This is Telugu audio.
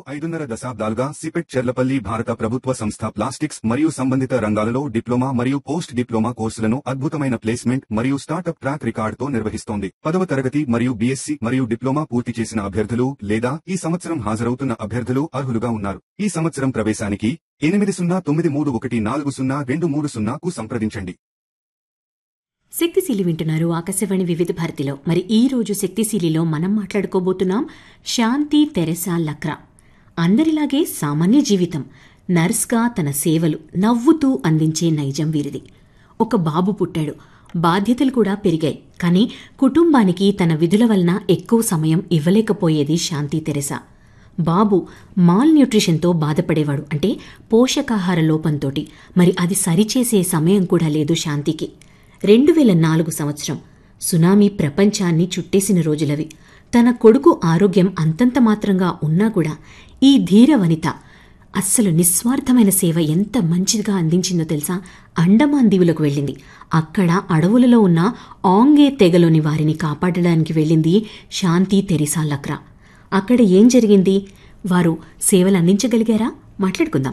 ఐదున్నర దశాబ్దాలుగా సిపెట్ చెర్లపల్లి భారత ప్రభుత్వ సంస్థ ప్లాస్టిక్స్ మరియు సంబంధిత రంగాలలో డిప్లొమా మరియు పోస్ట్ డిప్లొమా కోర్సులను అద్భుతమైన ప్లేస్మెంట్ మరియు స్టార్టప్ ట్రాక్ రికార్డుతో నిర్వహిస్తోంది పదవ తరగతి మరియు బీఎస్సీ మరియు డిప్లొమా పూర్తి చేసిన అభ్యర్థులు లేదా ఈ సంవత్సరం హాజరవుతున్న అభ్యర్థులు అర్హులుగా ఉన్నారు ఈ సంవత్సరం ప్రవేశానికి ఎనిమిది సున్నా తొమ్మిది మూడు ఒకటి నాలుగు సున్నా రెండు మూడు సున్నాకు సంప్రదించండి శక్తిశీలి వింటున్నారు ఆకాశవాణి వివిధ భారతిలో మరి ఈ రోజు శక్తిశీలిలో మనం మాట్లాడుకోబోతున్నాం శాంతి తెరెసా లక్రా అందరిలాగే సామాన్య జీవితం నర్స్గా తన సేవలు నవ్వుతూ అందించే నైజం వీరిది ఒక బాబు పుట్టాడు బాధ్యతలు కూడా పెరిగాయి కానీ కుటుంబానికి తన విధుల వలన ఎక్కువ సమయం ఇవ్వలేకపోయేది శాంతి తెరెసా బాబు మాల్ న్యూట్రిషన్తో బాధపడేవాడు అంటే పోషకాహార లోపంతోటి మరి అది సరిచేసే సమయం కూడా లేదు శాంతికి రెండు వేల నాలుగు సంవత్సరం సునామీ ప్రపంచాన్ని చుట్టేసిన రోజులవి తన కొడుకు ఆరోగ్యం అంతంత మాత్రంగా ఉన్నా కూడా ఈ ధీర వనిత అస్సలు నిస్వార్థమైన సేవ ఎంత మంచిదిగా అందించిందో తెలుసా అండమాన్ దీవులకు వెళ్ళింది అక్కడ అడవులలో ఉన్న ఆంగే తెగలోని వారిని కాపాడడానికి వెళ్ళింది శాంతి తెరిసా లక్రా అక్కడ ఏం జరిగింది వారు సేవలు అందించగలిగారా మాట్లాడుకుందాం